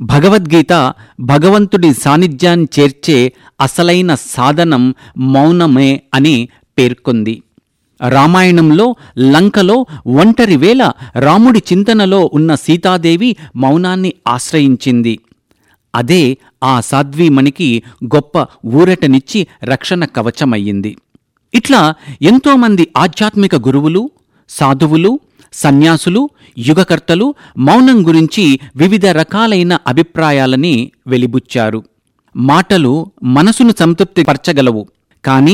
భగవద్గీత భగవంతుడి సాన్నిధ్యాన్ని చేర్చే అసలైన సాధనం మౌనమే అని పేర్కొంది రామాయణంలో లంకలో ఒంటరి వేళ రాముడి చింతనలో ఉన్న సీతాదేవి మౌనాన్ని ఆశ్రయించింది అదే ఆ సాధ్వీమణికి గొప్ప ఊరటనిచ్చి రక్షణ కవచమయ్యింది ఇట్లా ఎంతోమంది ఆధ్యాత్మిక గురువులు సాధువులు సన్యాసులు యుగకర్తలు మౌనం గురించి వివిధ రకాలైన అభిప్రాయాలని వెలిబుచ్చారు మాటలు మనసును సంతృప్తిపరచగలవు కానీ